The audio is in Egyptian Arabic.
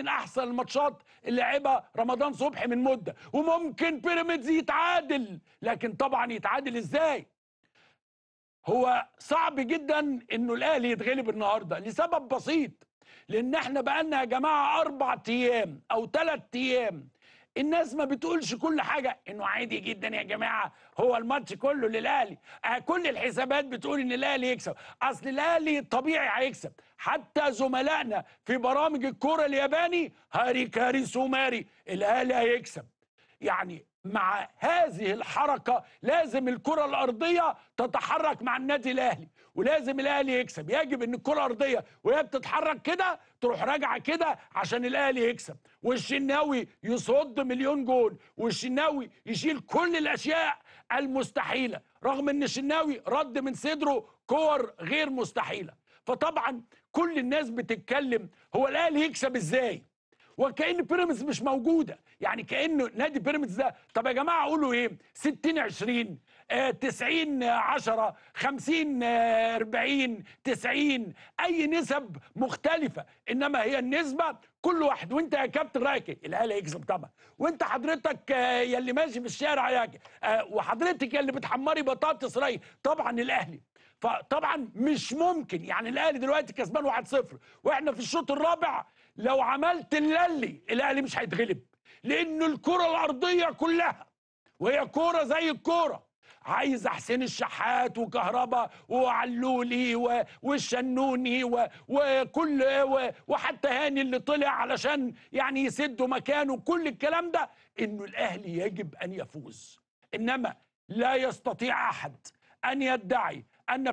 احسن الماتشات اللي لعبها رمضان صبحي من مده وممكن بيراميدز يتعادل لكن طبعا يتعادل ازاي هو صعب جدا انه الاهلي يتغلب النهارده لسبب بسيط لان احنا بقالنا يا جماعه اربع ايام او ثلاث ايام الناس ما بتقولش كل حاجه انه عادي جدا يا جماعه هو الماتش كله للاهلي آه كل الحسابات بتقول ان الاهلي يكسب اصل الاهلي طبيعي هيكسب حتى زملائنا في برامج الكوره الياباني هاري كاري سوماري الاهلي هيكسب يعني مع هذه الحركة لازم الكرة الأرضية تتحرك مع النادي الأهلي ولازم الأهلي يكسب يجب أن الكرة الأرضية وهي بتتحرك كده تروح راجعة كده عشان الأهلي يكسب والشناوي يصد مليون جول والشناوي يشيل كل الأشياء المستحيلة رغم أن الشناوي رد من صدره كور غير مستحيلة فطبعا كل الناس بتتكلم هو الأهلي يكسب إزاي وكأن بيراميدز مش موجوده يعني كانه نادي بيراميدز ده طب يا جماعه قولوا ايه 60 20 آه 90 10 50 آه 40 90 اي نسب مختلفه انما هي النسبه كل واحد وانت يا كابتن رايك ايه الاهلي هيكسب طبعا وانت حضرتك آه يا اللي ماشي في الشارع يا آه وحضرتك يا اللي بتحمري بطاطس راي طبعا الاهلي فطبعا مش ممكن يعني الاهلي دلوقتي كسبان 1-0 واحنا في الشوط الرابع لو عملت اللي الاهلي مش هيتغلب لان الكره الارضيه كلها وهي كوره زي الكوره عايز حسين الشحات وكهربا وعلولي والشنوني وكل وحتى هاني اللي طلع علشان يعني يسدوا مكانه كل الكلام ده انه الاهلي يجب ان يفوز انما لا يستطيع احد ان يدعي ان